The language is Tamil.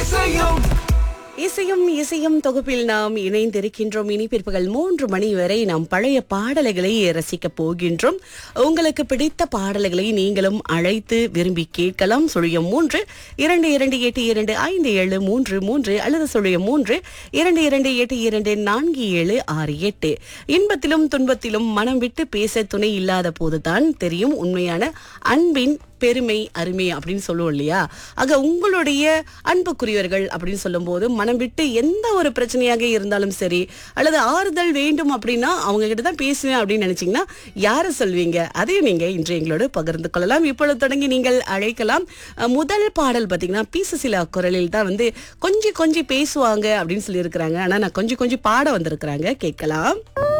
இசையும் இசையும் இசையும் தொகுப்பில் நாம் இணைந்திருக்கின்றோம் இனி பிற்பகல் மூன்று மணி வரை நாம் பழைய பாடல்களை ரசிக்க போகின்றோம் உங்களுக்கு பிடித்த பாடல்களை நீங்களும் அழைத்து விரும்பி கேட்கலாம் சுழியம் மூன்று இரண்டு இரண்டு எட்டு இரண்டு ஐந்து ஏழு மூன்று மூன்று அல்லது சுழியம் மூன்று இரண்டு இரண்டு எட்டு இரண்டு நான்கு ஏழு ஆறு எட்டு இன்பத்திலும் துன்பத்திலும் மனம் விட்டு பேச துணை இல்லாத போதுதான் தெரியும் உண்மையான அன்பின் பெருமை அருமை அப்படின்னு சொல்லுவோம் இல்லையா ஆக உங்களுடைய அன்புக்குரியவர்கள் அப்படின்னு சொல்லும்போது மனம் விட்டு எந்த ஒரு பிரச்சனையாக இருந்தாலும் சரி அல்லது ஆறுதல் வேண்டும் அப்படின்னா அவங்க கிட்ட தான் பேசுவேன் அப்படின்னு நினைச்சீங்கன்னா யாரை சொல்வீங்க அதையும் நீங்க இன்று எங்களோடு பகிர்ந்து கொள்ளலாம் இப்பொழுது தொடங்கி நீங்கள் அழைக்கலாம் அஹ், முதல் பாடல் பார்த்தீங்கன்னா பி சுசிலா குரலில் தான் வந்து கொஞ்சம் கொஞ்சம் பேசுவாங்க அப்படின்னு சொல்லியிருக்கிறாங்க ஆனா நான் கொஞ்சம் கொஞ்சம் பாட வந்திருக்கிறாங்க கேட்கலாம்